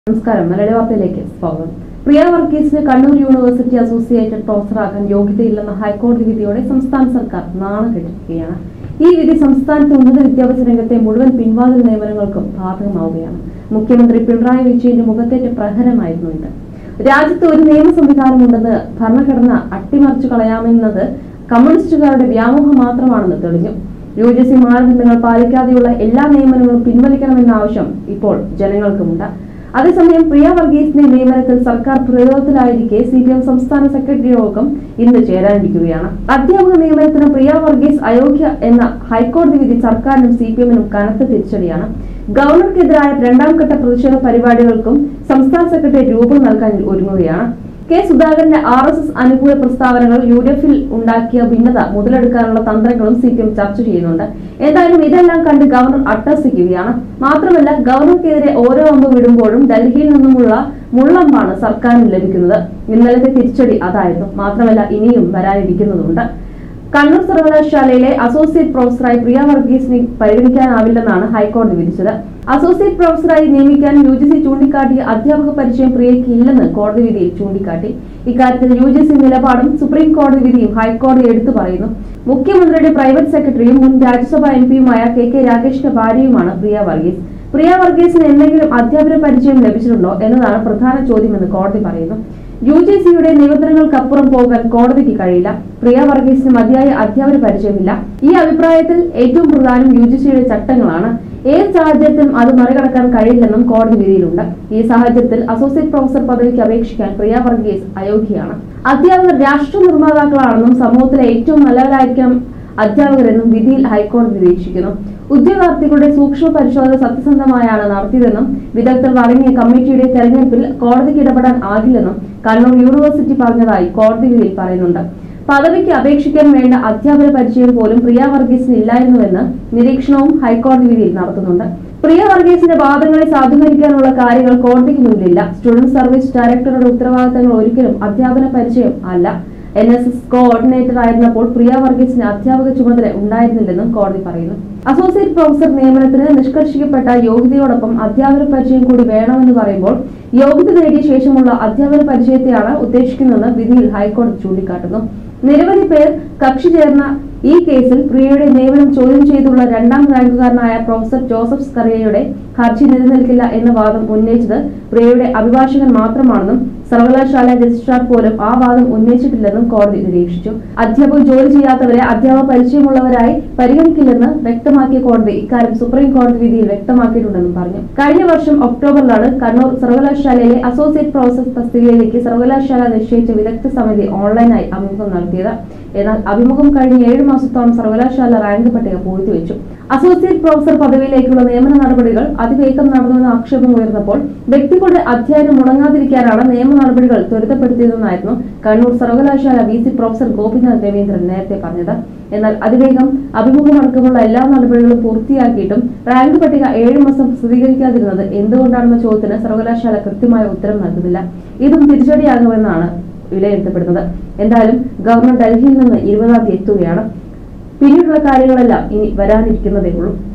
നമസ്കാരം മലയാളി വാർത്തയിലേക്ക് സ്വാഗതം പ്രിയ വർഗീസിന് കണ്ണൂർ യൂണിവേഴ്സിറ്റി അസോസിയേറ്റഡ് പ്രൊഫസറാകാൻ യോഗ്യതയില്ലെന്ന ഹൈക്കോടതി വിധിയോടെ സംസ്ഥാന സർക്കാർ നാണം കെട്ടിരിക്കുകയാണ് ഈ വിധി സംസ്ഥാനത്തെ ഉന്നത വിദ്യാഭ്യാസ രംഗത്തെ മുഴുവൻ പിൻവാതിൽ നിയമനങ്ങൾക്കും ബാധകമാവുകയാണ് മുഖ്യമന്ത്രി പിണറായി വിജയന്റെ മുഖത്തേറ്റ പ്രഹരമായിരുന്നു ഇത് രാജ്യത്ത് ഒരു നിയമ സംവിധാനമുണ്ടെന്ന് ഭരണഘടന അട്ടിമറിച്ചു കളയാമെന്നത് കമ്മ്യൂണിസ്റ്റുകാരുടെ വ്യാമോഹം മാത്രമാണെന്ന് തെളിഞ്ഞു യു ജി സി മാനദണ്ഡങ്ങൾ പാലിക്കാതെയുള്ള എല്ലാ നിയമനങ്ങളും പിൻവലിക്കണമെന്ന ആവശ്യം ഇപ്പോൾ ജനങ്ങൾക്കുമുണ്ട് അതേസമയം പ്രിയ വർഗീസിന്റെ നിയമനത്തിൽ സർക്കാർ പ്രതിരോധത്തിലായിരിക്കെ സി പി എം സംസ്ഥാന സെക്രട്ടറി യോഗം ഇന്ന് ചേരാനിരിക്കുകയാണ് അധ്യാപക നിയമനത്തിന് പ്രിയ വർഗീസ് അയോഗ്യ എന്ന ഹൈക്കോടതി വിധി സർക്കാരിനും സി പി എമ്മിനും കനത്ത തിരിച്ചടിയാണ് ഗവർണർക്കെതിരായ രണ്ടാം ഘട്ട പ്രതിഷേധ പരിപാടികൾക്കും സംസ്ഥാന സെക്രട്ടറി രൂപം നൽകാൻ ഒരുങ്ങുകയാണ് കെ സുധാകരന്റെ ആർ എസ് എസ് അനുകൂല പ്രസ്താവനകൾ യു ഡി എഫിൽ ഉണ്ടാക്കിയ ഭിന്നത മുതലെടുക്കാനുള്ള തന്ത്രങ്ങളും സി പി എം ചർച്ച ചെയ്യുന്നുണ്ട് എന്തായാലും ഇതെല്ലാം കണ്ട് ഗവർണർ അട്ടഹസിക്കുകയാണ് മാത്രമല്ല ഗവർണർക്കെതിരെ ഓരോ അമ്പ് വിടുമ്പോഴും ഡൽഹിയിൽ നിന്നുമുള്ള മുള്ളമ്പാണ് സർക്കാരിന് ലഭിക്കുന്നത് ഇന്നലത്തെ തിരിച്ചടി അതായിരുന്നു മാത്രമല്ല ഇനിയും വരാനിരിക്കുന്നതുണ്ട് കണ്ണൂർ സർവകലാശാലയിലെ അസോസിയേറ്റ് പ്രൊഫസറായി പ്രിയ വർഗീസിനെ പരിഗണിക്കാനാവില്ലെന്നാണ് ഹൈക്കോടതി വിധിച്ചത് അസോസിയേറ്റ് പ്രൊഫസറായി നിയമിക്കാൻ യു ജി സി ചൂണ്ടിക്കാട്ടിയ അധ്യാപക പരിചയം പ്രിയയ്ക്ക് ഇല്ലെന്ന് കോടതി വിധിയിൽ ചൂണ്ടിക്കാട്ടി ഇക്കാര്യത്തിൽ യു ജി സി നിലപാടും സുപ്രീം കോടതി വിധിയും ഹൈക്കോടതി എടുത്തു പറയുന്നു മുഖ്യമന്ത്രിയുടെ പ്രൈവറ്റ് സെക്രട്ടറിയും മുൻ രാജ്യസഭാ എം പിയുമായ കെ കെ രാകേഷിന്റെ ഭാര്യയുമാണ് പ്രിയ വർഗീസ് പ്രിയ വർഗീസിന് എന്തെങ്കിലും അധ്യാപന പരിചയം ലഭിച്ചിട്ടുണ്ടോ എന്നതാണ് പ്രധാന ചോദ്യമെന്ന് കോടതി പറയുന്നു യു ജി സിയുടെ നിബന്ധനകൾക്കപ്പുറം പോകാൻ കോടതിക്ക് കഴിയില്ല പ്രിയ വർഗീസിന് മതിയായ അധ്യാപന പരിചയമില്ല ഈ അഭിപ്രായത്തിൽ ഏറ്റവും പ്രധാനം യു ജി സിയുടെ ചട്ടങ്ങളാണ് ഏത് സാഹചര്യത്തിലും അത് മറികടക്കാൻ കഴിയില്ലെന്നും കോടതി വിധിയിലുണ്ട് ഈ സാഹചര്യത്തിൽ അസോസിയേറ്റ് പ്രൊഫസർ പദവിക്ക് അപേക്ഷിക്കാൻ പ്രിയ വർഗീസ് അയോഗ്യയാണ് അധ്യാപകർ രാഷ്ട്ര നിർമ്മാതാക്കളാണെന്നും സമൂഹത്തിലെ ഏറ്റവും നല്ലവരായിരിക്കണം അധ്യാപകരെന്നും വിധിയിൽ ഹൈക്കോടതി നിരീക്ഷിക്കുന്നു ഉദ്യോഗാർത്ഥികളുടെ സൂക്ഷ്മ പരിശോധന സത്യസന്ധമായാണ് നടത്തിയതെന്നും വിദഗ്ധർ അടങ്ങിയ കമ്മിറ്റിയുടെ തെരഞ്ഞെടുപ്പിൽ കോടതിക്ക് ഇടപെടാൻ ആകില്ലെന്നും കണ്ണൂർ യൂണിവേഴ്സിറ്റി പറഞ്ഞതായി കോടതി വിധിയിൽ പറയുന്നുണ്ട് പദവിക്ക് അപേക്ഷിക്കാൻ വേണ്ട അധ്യാപന പരിചയം പോലും പ്രിയ വർഗീസിന് ഇല്ലായിരുന്നുവെന്ന് നിരീക്ഷണവും ഹൈക്കോടതി വിധിയിൽ നടത്തുന്നുണ്ട് പ്രിയ വർഗീസിന്റെ വാദങ്ങളെ സാധൂകരിക്കാനുള്ള കാര്യങ്ങൾ കോടതിക്ക് മുന്നിലില്ല സ്റ്റുഡന്റ് സർവീസ് ഡയറക്ടറുടെ ഉത്തരവാദിത്തങ്ങൾ ഒരിക്കലും അധ്യാപന പരിചയം അല്ല എൻ എസ് എസ് കോർഡിനേറ്റർ ആയിരുന്നപ്പോൾ പ്രിയ വർഗീസിന് അധ്യാപക ചുമതല ഉണ്ടായിരുന്നില്ലെന്നും കോടതി പറയുന്നു അസോസിയേറ്റ് പ്രൊഫസർ നിയമനത്തിന് നിഷ്കർഷിക്കപ്പെട്ട യോഗ്യതയോടൊപ്പം അധ്യാപന പരിചയം കൂടി വേണമെന്ന് പറയുമ്പോൾ യോഗ്യത നേടിയ ശേഷമുള്ള അധ്യാപന പരിചയത്തെയാണ് ഉദ്ദേശിക്കുന്നതെന്ന് വിധിയിൽ ഹൈക്കോടതി ചൂണ്ടിക്കാട്ടുന്നു നിരവധി പേർ കക്ഷി ചേർന്ന ഈ കേസിൽ പ്രിയയുടെ നിയമനം ചോദ്യം ചെയ്തുള്ള രണ്ടാം റാങ്കുകാരനായ പ്രൊഫസർ ജോസഫ് സ്കറിയയുടെ ഹർജി നിലനിൽക്കില്ല എന്ന വാദം ഉന്നയിച്ചത് പ്രിയയുടെ അഭിഭാഷകൻ മാത്രമാണെന്നും സർവകലാശാല രജിസ്ട്രാർ പോലും ആ വാദം ഉന്നയിച്ചിട്ടില്ലെന്നും കോടതി നിരീക്ഷിച്ചു അധ്യാപകർ ജോലി ചെയ്യാത്തവരെ അധ്യാപക പരിചയമുള്ളവരായി പരിഗണിക്കില്ലെന്ന് വ്യക്തമാക്കിയ കോടതി ഇക്കാര്യം സുപ്രീം കോടതി വിധിയിൽ വ്യക്തമാക്കിയിട്ടുണ്ടെന്നും പറഞ്ഞു കഴിഞ്ഞ വർഷം ഒക്ടോബറിലാണ് കണ്ണൂർ സർവകലാശാലയിലെ അസോസിയേറ്റ് പ്രൊഫസർ തസ്തികയിലേക്ക് സർവകലാശാല നിശ്ചയിച്ച വിദഗ്ധ സമിതി ഓൺലൈനായി അഭിമുഖം നടത്തിയത് എന്നാൽ അഭിമുഖം കഴിഞ്ഞ് ഏഴ് മാസത്തോളം സർവകലാശാല റാങ്ക് പട്ടിക പൂഴ്ത്തിവെച്ചു അസോസിയേറ്റ് പ്രൊഫസർ പദവിയിലേക്കുള്ള നിയമന നടപടികൾ അതിവേഗം നടന്നുവെന്ന ആക്ഷേപം ഉയർന്നപ്പോൾ വ്യക്തികളുടെ അധ്യയനം മുടങ്ങാതിരിക്കാനാണ് നിയമ നടപടികൾ ത്വരിതപ്പെടുത്തിയതെന്നായിരുന്നു കണ്ണൂർ സർവകലാശാല V C professor Gopinath Raveendran നേരത്തെ പറഞ്ഞത് എന്നാൽ അതിവേഗം അഭിമുഖമടക്കമുള്ള എല്ലാ നടപടികളും പൂർത്തിയാക്കിയിട്ടും റാങ്ക് പട്ടിക ഏഴ് മാസം പ്രസിദ്ധീകരിക്കാതിരുന്നത് എന്തുകൊണ്ടാണെന്ന ചോദ്യത്തിന് സർവകലാശാല കൃത്യമായ ഉത്തരം നൽകുന്നില്ല ഇതും തിരിച്ചടിയാകുമെന്നാണ് വിലയിരുത്തപ്പെടുന്നത് എന്തായാലും ഗവർണർ ഡൽഹിയിൽ നിന്ന് ഇരുപതാം തീയതി എത്തുകയാണ് പിന്നീടുള്ള കാര്യങ്ങളെല്ലാം ഇനി വരാനിരിക്കുന്നതേ ഉള്ളൂ